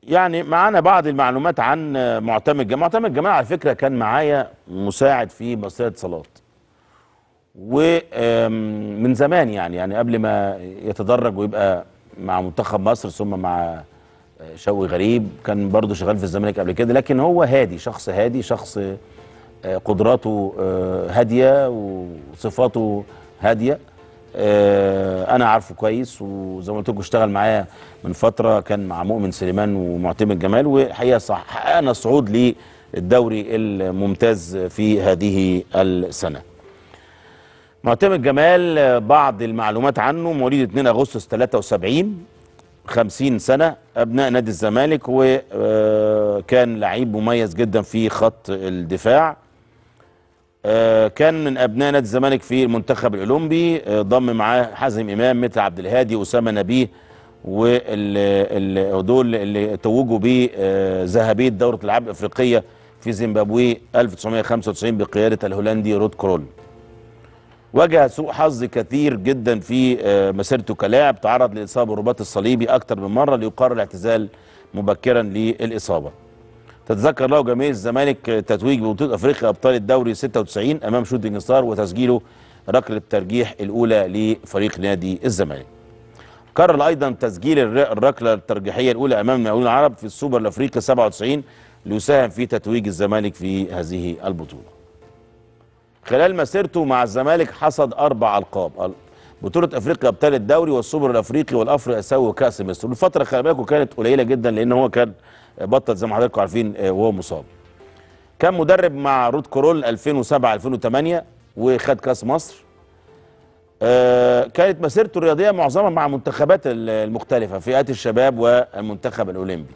يعني معانا بعض المعلومات عن معتمد جمال معتمد جمال على فكره كان معايا مساعد في مصرية اتصالات ومن زمان يعني يعني قبل ما يتدرج ويبقى مع منتخب مصر ثم مع شوقي غريب كان برضه شغال في الزمالك قبل كده لكن هو هادي شخص هادي شخص آه، قدراته آه، هاديه وصفاته هاديه آه، انا عارفه كويس وزي ما قلت لكم اشتغل معايا من فتره كان مع مؤمن سليمان ومعتمد جمال وحقيقه صح حققنا صعود للدوري الممتاز في هذه السنه معتمد جمال بعض المعلومات عنه مواليد 2 اغسطس 73 50 سنه ابناء نادي الزمالك وكان لعيب مميز جدا في خط الدفاع آه، كان من ابناء نادي الزمالك في المنتخب الاولمبي آه، ضم معاه حازم امام مثل عبد الهادي اسامه نبيه ودول اللي توجوا بذهبيه دوره الالعاب الافريقيه في زيمبابوي 1995 بقياده الهولندي رود كرول واجه سوء حظ كثير جدا في آه، مسيرته كلاعب تعرض لاصابه بالرباط الصليبي اكثر من مره ليقرر الاعتزال مبكرا للاصابه تتذكر له جماهير الزمالك تتويج ببطوله افريقيا ابطال الدوري 96 امام شوتنج ستار وتسجيله ركله الترجيح الاولى لفريق نادي الزمالك. كرر ايضا تسجيل الر- الركله الترجيحيه الاولى امام المقاولين العرب في السوبر الافريقي 97 ليساهم في تتويج الزمالك في هذه البطوله. خلال مسيرته مع الزمالك حصد اربع القاب بطوله افريقيا ابطال الدوري والسوبر الافريقي والافري اسيوي وكاس مصر والفتره خلي بالكم كانت قليله جدا لان هو كان بطل زي ما حضراتكم عارفين آه، وهو مصاب كان مدرب مع رود كورول 2007 2008 وخد كاس مصر آه، كانت مسيرته الرياضيه معظمها مع منتخبات ال- المختلفه فئات الشباب والمنتخب الاولمبي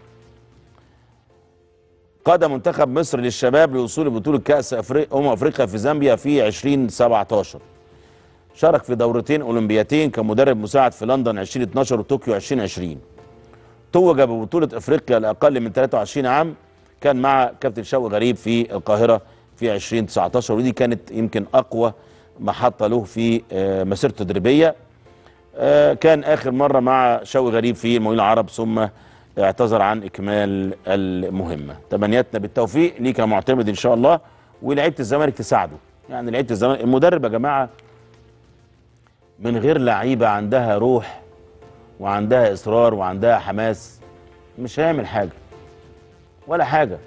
قاد منتخب مصر للشباب لوصول بطوله كاس افريقيا امم افريقيا في زامبيا في 2017 شارك في دورتين اولمبياتين كمدرب مساعد في لندن 2012 وطوكيو 2020 توج ببطوله افريقيا لاقل من 23 عام كان مع كابتن شوقي غريب في القاهره في 2019 ودي كانت يمكن اقوى محطه له في آه، مسيرته التدريبيه آه، كان اخر مره مع شوقي غريب في المقاولين العرب ثم اعتذر عن اكمال المهمه تمنياتنا بالتوفيق ليك يا معتمد ان شاء الله ولعيبه الزمالك تساعده يعني لعيبه الزمالك المدرب يا جماعه من غير لعيبه عندها روح وعندها اصرار وعندها حماس مش هيعمل حاجه ولا حاجه